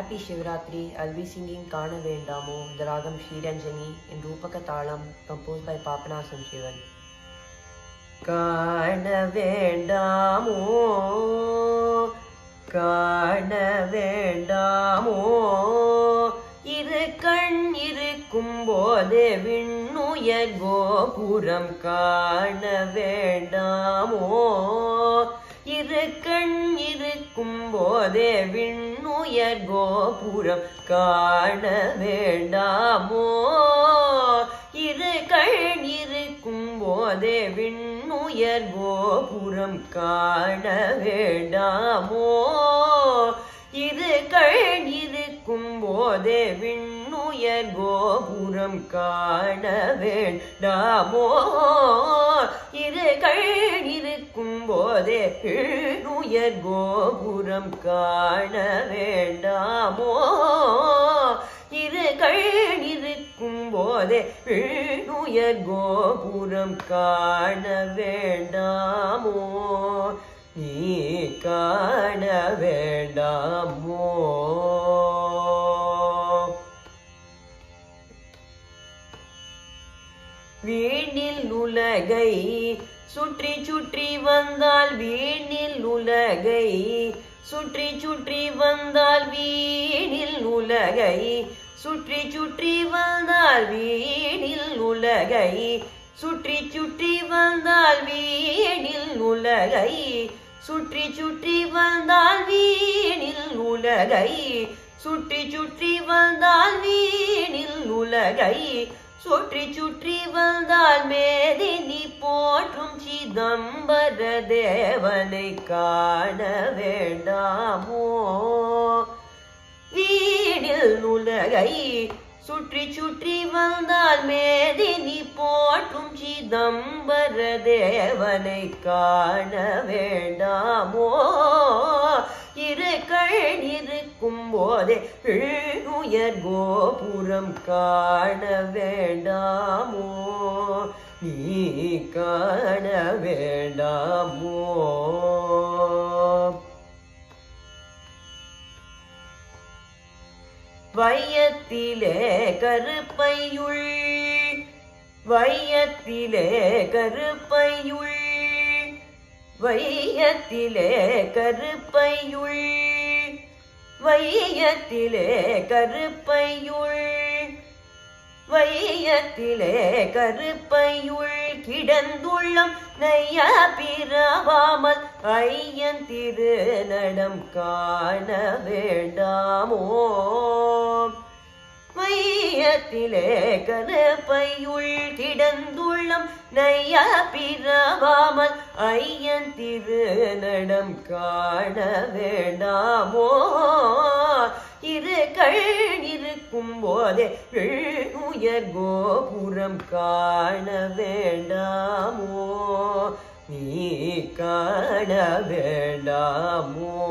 Happy Shivratri. I'll be singing Kana Vendamo, the Ragam Shriranjani in Rupaka Talam, composed by Papanasam Shivan. காண வேண்டாமோ காண வேண்டாமோ இரு கண் இருக்கும் போதே விண்ணுயர் கோபுரம் காண வேண்டாமோ இரு கண் இருக்கும் போதே விண்ணுயர் கோபுரம் காண வேண்டாமோ இரு கண் இருக்கும் போதே விண்ணுயர் கோபுரம் காண வேண்டாமோ இரு கண் இருக்கும் போதே விண்ணுயர் கோபுரம் காண வேண்டாமோ இரு கண் இருக்கும் போதே விண்ணுயர் கோபுரம் காண வேண்டாமோ இரு கண் இருக்கும் போதே விண்ணுயர் கோபுரம் காண வேண்டாமோ நீ காண வேண்டாமோ வீணில் உலகை சுற்றி சுற்றி வந்தால் வீணில் உலகை சுற்றி சுற்றி வந்தால் வீணில் உலகை சுற்றி சுற்றி வந்தால் வீணில் உலகை சுற்றி சுற்றி வந்தால் வீணில் உலகை சுற்றி சுற்றி வந்தால் வீணில் உலகை சுற்றி சுற்றி வந்தால் வீணில் உலகை சுற்றி சுற்றி வந்தால் மேதினி போற்றும் சிதம்பர தேவனை காண வேண்டாமோ வீணில் உலகை சுற்றி சுற்றி வந்தால் மேதினி போற்றும் சிதம்பர தேவனை காண வேண்டாமோ இரு கண் இருக்கும் போதே உயர் கோபுரம் காண வேண்டாமோ நீ காண வேண்டாமோ வையத்திலே கருப்பையுள் வையத்திலே கருப்பையுள் வையத்திலே கருப்பையுள் வையத்திலே கருப்பையுள் வையத்திலே கருப்பையுள் கிடந்துள்ளம் நைய பிறவாமல் ஐயன் திரு நடம் காண வேண்டாமோ மையத்திலே கருப்பையுள் கிடந்துள்ளம் நைய பிறவாமல் ஐயன் திரு நடம் காண வேண்டாமோ இரு கண் இருக்கும் போதே உயர் கோபுரம் காண வேண்டாமோ நீ காண வேண்டாமோ